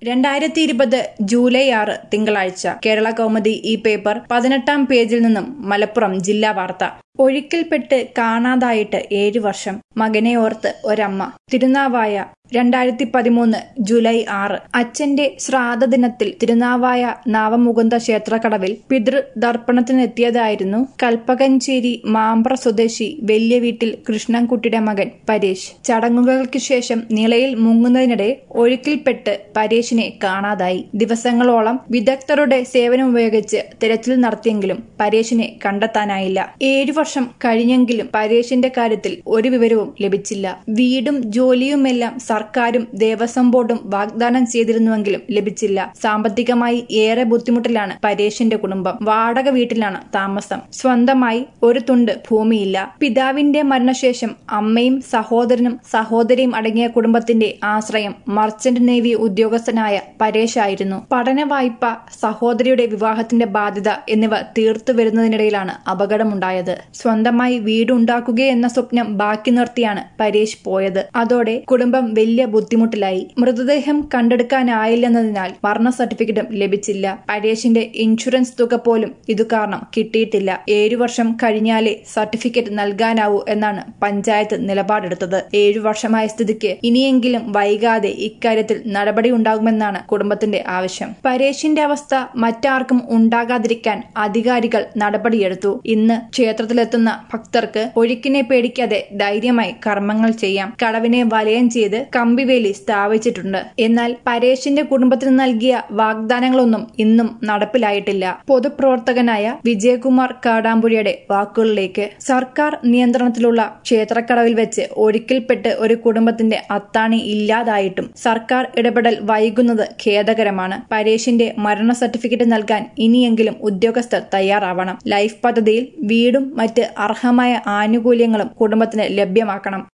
രണ്ടായിരത്തി ഇരുപത് ജൂലൈ ആറ് തിങ്കളാഴ്ച കേരള കൗമുദി ഈ പേപ്പർ പതിനെട്ടാം പേജിൽ നിന്നും മലപ്പുറം ജില്ലാ വാർത്ത ഒഴുക്കിൽപ്പെട്ട് കാണാതായിട്ട് ഏഴു വർഷം മകനെ ഓർത്ത് ഒരമ്മ തിരുനാവായ രണ്ടായിരത്തി പതിമൂന്ന് ജൂലൈ ആറ് അച്ഛന്റെ ശ്രാദ്ധ ദിനത്തിൽ തിരുനാവായ നാവമുകുന്ദ ക്ഷേത്രക്കടവിൽ പിതൃ ദർപ്പണത്തിനെത്തിയതായിരുന്നു കൽപ്പകഞ്ചേരി മാമ്പ്ര സ്വദേശി വലിയ വീട്ടിൽ കൃഷ്ണൻകുട്ടിയുടെ മകൻ പരേഷ് ചടങ്ങുകൾക്ക് ശേഷം നിളയിൽ മുങ്ങുന്നതിനിടെ ഒഴുക്കിൽപ്പെട്ട് പരേഷിനെ കാണാതായി ദിവസങ്ങളോളം വിദഗ്ധരുടെ സേവനം ഉപയോഗിച്ച് തിരച്ചിൽ നടത്തിയെങ്കിലും പരേഷിനെ കണ്ടെത്താനായില്ല ഏഴു വർഷം കഴിഞ്ഞെങ്കിലും പരേഷിന്റെ കാര്യത്തിൽ ഒരു വിവരവും ലഭിച്ചില്ല വീടും ജോലിയുമെല്ലാം സർക്കാരും ദേവസ്വം ബോർഡും വാഗ്ദാനം ചെയ്തിരുന്നുവെങ്കിലും ലഭിച്ചില്ല സാമ്പത്തികമായി ഏറെ ബുദ്ധിമുട്ടിലാണ് പരേഷിന്റെ കുടുംബം വാടക വീട്ടിലാണ് താമസം സ്വന്തമായി ഒരു തുണ്ട് ഭൂമിയില്ല പിതാവിന്റെ മരണശേഷം അമ്മയും സഹോദരനും സഹോദരിയും അടങ്ങിയ കുടുംബത്തിന്റെ ആശ്രയം മർച്ചന്റ് നേവി ഉദ്യോഗസ്ഥനായ പരേഷായിരുന്നു പഠന വായ്പ സഹോദരിയുടെ വിവാഹത്തിന്റെ ബാധ്യത എന്നിവ തീർത്തു വരുന്നതിനിടയിലാണ് അപകടമുണ്ടായത് സ്വന്തമായി വീടുണ്ടാക്കുകയെന്ന സ്വപ്നം ബാക്കി നിർത്തിയാണ് പരേഷ് പോയത് അതോടെ കുടുംബം വലിയ ബുദ്ധിമുട്ടിലായി മൃതദേഹം കണ്ടെടുക്കാനായില്ലെന്നതിനാൽ മരണ സർട്ടിഫിക്കറ്റും ലഭിച്ചില്ല പരേഷിന്റെ ഇൻഷുറൻസ് തുക പോലും ഇതു കാരണം കിട്ടിയിട്ടില്ല ഏഴു വർഷം കഴിഞ്ഞാലേ സർട്ടിഫിക്കറ്റ് നൽകാനാവൂ എന്നാണ് പഞ്ചായത്ത് നിലപാടെടുത്തത് ഏഴു വർഷമായ സ്ഥിതിക്ക് ഇനിയെങ്കിലും വൈകാതെ ഇക്കാര്യത്തിൽ നടപടി ഉണ്ടാകുമെന്നാണ് കുടുംബത്തിന്റെ ആവശ്യം പരേഷിന്റെ അവസ്ഥ മറ്റാർക്കും ഉണ്ടാകാതിരിക്കാൻ അധികാരികൾ നടപടിയെടുത്തു ഇന്ന് ക്ഷേത്രത്തിലെത്തുന്ന ഭക്തർക്ക് ഒഴുക്കിനെ പേടിക്കാതെ ധൈര്യമായി കർമ്മങ്ങൾ ചെയ്യാം കടവിനെ വലയം ചെയ്ത് കമ്പിവേലി സ്ഥാപിച്ചിട്ടുണ്ട് എന്നാൽ പരേഷിന്റെ കുടുംബത്തിന് നൽകിയ വാഗ്ദാനങ്ങളൊന്നും ഇന്നും നടപ്പിലായിട്ടില്ല പൊതുപ്രവർത്തകനായ വിജയകുമാർ കാടാമ്പുഴയുടെ വാക്കുകളിലേക്ക് സർക്കാർ നിയന്ത്രണത്തിലുള്ള ക്ഷേത്രക്കടവിൽ വെച്ച് ഒഴുക്കിൽപ്പെട്ട് ഒരു കുടുംബത്തിന്റെ അത്താണി ഇല്ലാതായിട്ടും സർക്കാർ ഇടപെടൽ വൈകുന്നത് ഖേദകരമാണ് പരേഷിന്റെ മരണ സർട്ടിഫിക്കറ്റ് നൽകാൻ ഇനിയെങ്കിലും ഉദ്യോഗസ്ഥർ തയ്യാറാവണം ലൈഫ് പദ്ധതിയിൽ വീടും മറ്റ് അർഹമായ ആനുകൂല്യങ്ങളും കുടുംബത്തിന് ലഭ്യമാക്കണം